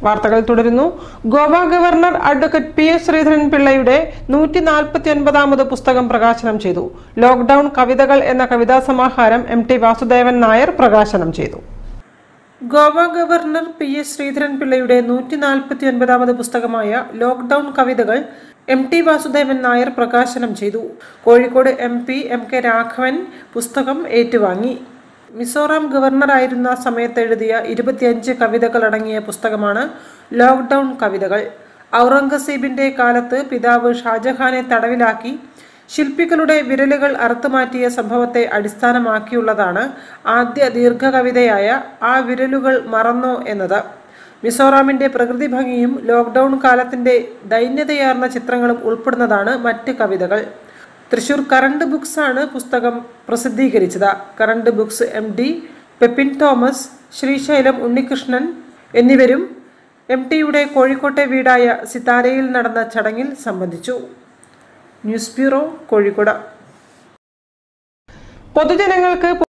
വാർത്തകൾ തുടരുന്നു Goa governor advocate P S Sreedharan പിള്ളയുടെ നൂറ്റി നാൽപ്പത്തി ഒൻപതാമത് പുസ്തകം പ്രകാശനം ചെയ്തു ലോക്ക്ഡൌൺ കവിതകൾ എന്ന കവിതാ സമാഹാരം എം ടി വാസുദേവൻ നായർ പ്രകാശനം ചെയ്തു Goa governor P S Sreedharan പിള്ളയുടെ നൂറ്റി നാൽപ്പത്തി ഒൻപതാമത് പുസ്തകമായ ലോക്ക്ഡൌൺ കവിതകൾ എം ടി വാസുദേവൻ നായർ പ്രകാശനം ചെയ്തു Kozhikode M P M K Raghavan പുസ്തകം ഏറ്റുവാങ്ങി മിസോറാം ഗവർണറായിരുന്ന സമയത്ത് എഴുതിയ ഇരുപത്തിയഞ്ച് കവിതകൾ അടങ്ങിയ പുസ്തകമാണ് ലോക്ക്ഡൌൺ കവിതകൾ ഔറംഗസീബിന്റെ കാലത്ത് പിതാവ് ഷാജഹാനെ തടവിലാക്കി ശില്പികളുടെ വിരലുകൾ അറുത്തുമാറ്റിയ സംഭവത്തെ അടിസ്ഥാനമാക്കിയുള്ളതാണ് ആദ്യ ദീർഘകവിതയായ ആ വിരലുകൾ മറന്നോ എന്നത് മിസോറാമിന്റെ പ്രകൃതി ഭംഗിയും ലോക്ക്ഡൌൺ കാലത്തിന്റെ ദൈന്യതയാർന്ന ചിത്രങ്ങളും ഉൾപ്പെടുന്നതാണ് മറ്റ് കവിതകൾ തൃശൂർ കറണ്ട് ബുക്സ് ആണ് പുസ്തകം പ്രസിദ്ധീകരിച്ചത് current books M D Peppin Thomas Srisailam Unnikrishnan എന്നിവരും എം ടിയുടെ കോഴിക്കോട്ടെ വീടായ സിതാരയിൽ നടന്ന ചടങ്ങിൽ സംബന്ധിച്ചു ന്യൂസ് ബ്യൂറോ കോഴിക്കോട് പൊതുജനങ്ങൾക്ക്